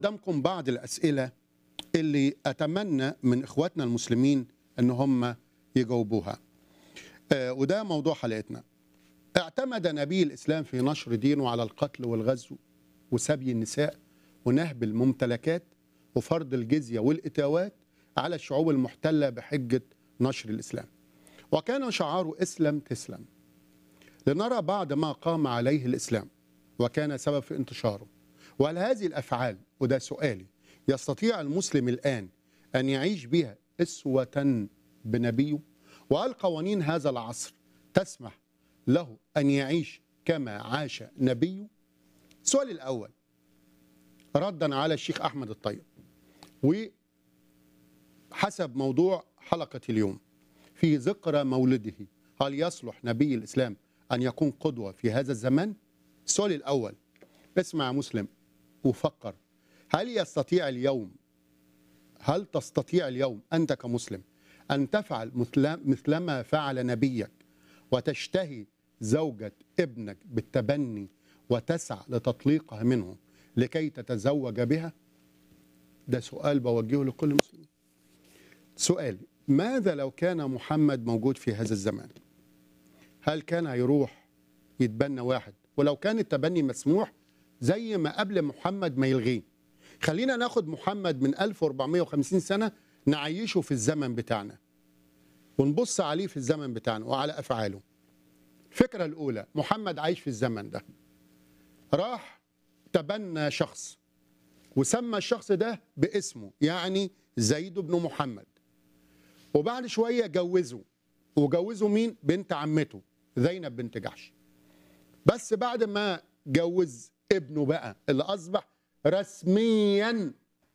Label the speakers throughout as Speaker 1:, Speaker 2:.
Speaker 1: قدامكم بعض الأسئلة اللي أتمنى من إخواتنا المسلمين أن هم يجاوبوها آه، وده موضوع حلقتنا اعتمد نبي الإسلام في نشر دينه على القتل والغزو وسبي النساء ونهب الممتلكات وفرض الجزية والإتاوات على الشعوب المحتلة بحجة نشر الإسلام وكان شعاره اسلم تسلم لنرى بعض ما قام عليه الإسلام وكان سبب في انتشاره وهل هذه الأفعال وده سؤالي يستطيع المسلم الآن أن يعيش بها أسوة بنبيه وهل قوانين هذا العصر تسمح له أن يعيش كما عاش نبيه السؤال الأول ردا على الشيخ أحمد الطيب وحسب موضوع حلقة اليوم في ذكرى مولده هل يصلح نبي الإسلام أن يكون قدوة في هذا الزمان السؤال الأول اسمع يا مسلم وفكر هل يستطيع اليوم هل تستطيع اليوم أنت كمسلم أن تفعل مثل مثلما فعل نبيك وتشتهي زوجة ابنك بالتبني وتسعى لتطليقها منه لكي تتزوج بها ده سؤال بوجهه لكل مسلم سؤال ماذا لو كان محمد موجود في هذا الزمان هل كان هيروح يتبنى واحد ولو كان التبني مسموح زي ما قبل محمد ما يلغيه خلينا ناخد محمد من 1450 سنة نعيشه في الزمن بتاعنا ونبص عليه في الزمن بتاعنا وعلى أفعاله الفكرة الأولى محمد عايش في الزمن ده راح تبنى شخص وسمى الشخص ده باسمه يعني زيد بن محمد وبعد شوية جوزه وجوزه مين بنت عمته زينب بنت جحش بس بعد ما جوز ابنه بقى اللي أصبح رسميا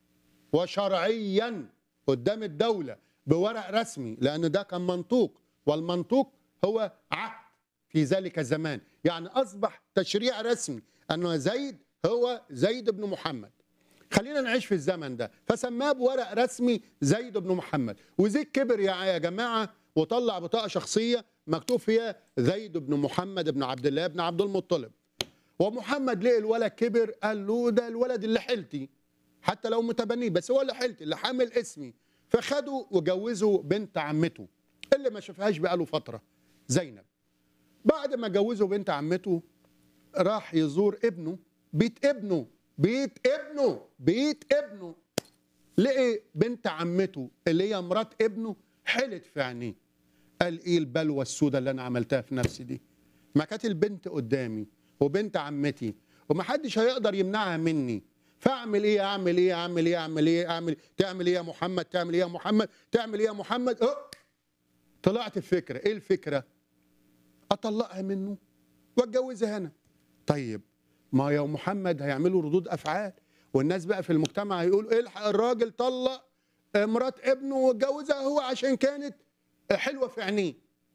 Speaker 1: وشرعيا قدام الدولة بورق رسمي لأن ده كان منطوق والمنطوق هو عقد في ذلك الزمان يعني أصبح تشريع رسمي أنه زيد هو زيد بن محمد خلينا نعيش في الزمن ده فسماه بورق رسمي زيد بن محمد وزيد كبر يا يا جماعة وطلع بطاقة شخصية مكتوب فيها زيد بن محمد بن عبد الله بن عبد المطلب ومحمد لقي الولد كبر قال له ده الولد اللي حيلتي حتى لو متبني بس هو اللي حيلتي اللي حامل اسمي فخده وجوزه بنت عمته اللي ما شافهاش بقاله فترة زينب بعد ما جوزه بنت عمته راح يزور ابنه بيت ابنه بيت ابنه بيت ابنه لقي بنت عمته اللي هي مرات ابنه حلت في عينيه قال ايه البلوى السوداء اللي انا عملتها في نفسي دي ما كانت البنت قدامي وبنت عمتي ومحدش هيقدر يمنعها مني فاعمل ايه اعمل ايه اعمل ايه اعمل ايه اعمل تعمل ايه يا محمد تعمل ايه يا محمد تعمل ايه يا محمد أه. طلعت الفكره ايه الفكره اطلقها منه واتجوزها انا طيب ما يا محمد هيعملوا ردود افعال والناس بقى في المجتمع هيقولوا الحق الراجل طلق مرات ابنه واتجوزها هو عشان كانت حلوه في عينيه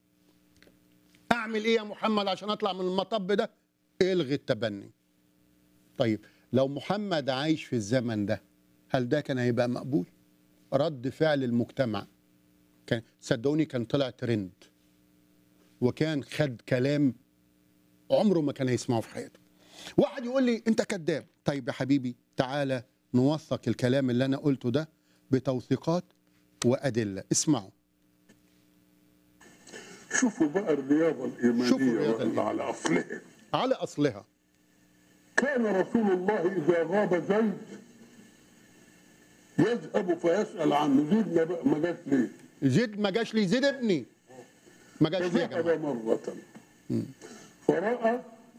Speaker 1: اعمل ايه يا محمد عشان اطلع من المطب ده الغي التبني طيب لو محمد عايش في الزمن ده هل ده كان هيبقى مقبول رد فعل المجتمع كان صدقوني كان طلع ترند وكان خد كلام عمره ما كان هيسمعه في حياته واحد يقول لي انت كذاب طيب يا حبيبي تعالى نوثق الكلام اللي انا قلته ده بتوثيقات وادله اسمعوا
Speaker 2: شوفوا بقى الرياضة الإيمانية
Speaker 1: شوفوا الرياضة
Speaker 2: ولا
Speaker 1: الإيمانية.
Speaker 2: على أصلها
Speaker 1: على اصلها
Speaker 2: كان رسول الله إذا غاب زيد يذهب فيسأل عنه زيد ما بقى- ما جاش ليه؟
Speaker 1: زيد ما جاش لي زيد ابني ما جاش لي يا
Speaker 2: فذهب
Speaker 1: جماعه
Speaker 2: مرة فرأى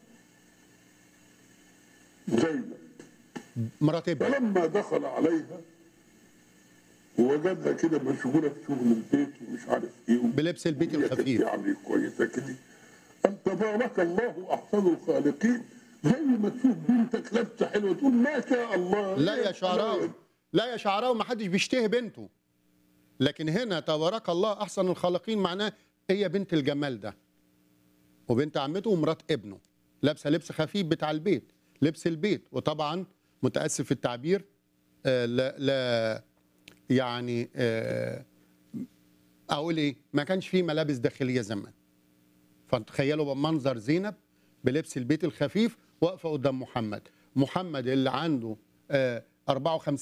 Speaker 2: زينب
Speaker 1: مرات ابني
Speaker 2: فلما دخل عليها ووجدها كده مشغولة في شغل البيت ومش عارف ايه
Speaker 1: بلبس البيت
Speaker 2: وهي كانت
Speaker 1: الخفيف.
Speaker 2: يعني كويسة كده قال تبارك الله أحسن الخالقين زي ما تشوف بنتك لابسة حلوة تقول ما شاء الله
Speaker 1: لا
Speaker 2: إيه
Speaker 1: يا شعراوي
Speaker 2: الحلاوة
Speaker 1: لا يا شعراوي ما حدش بيشتهي بنته لكن هنا تبارك الله احسن الخالقين معناه هي بنت الجمال ده وبنت عمته ومرات ابنه لابسه لبس خفيف بتاع البيت لبس البيت وطبعا متاسف في التعبير آه لا, لا يعني آه اقول ايه ما كانش فيه ملابس داخليه زمان فتخيلوا منظر زينب بلبس البيت الخفيف واقفه قدام محمد محمد اللي عنده آه 54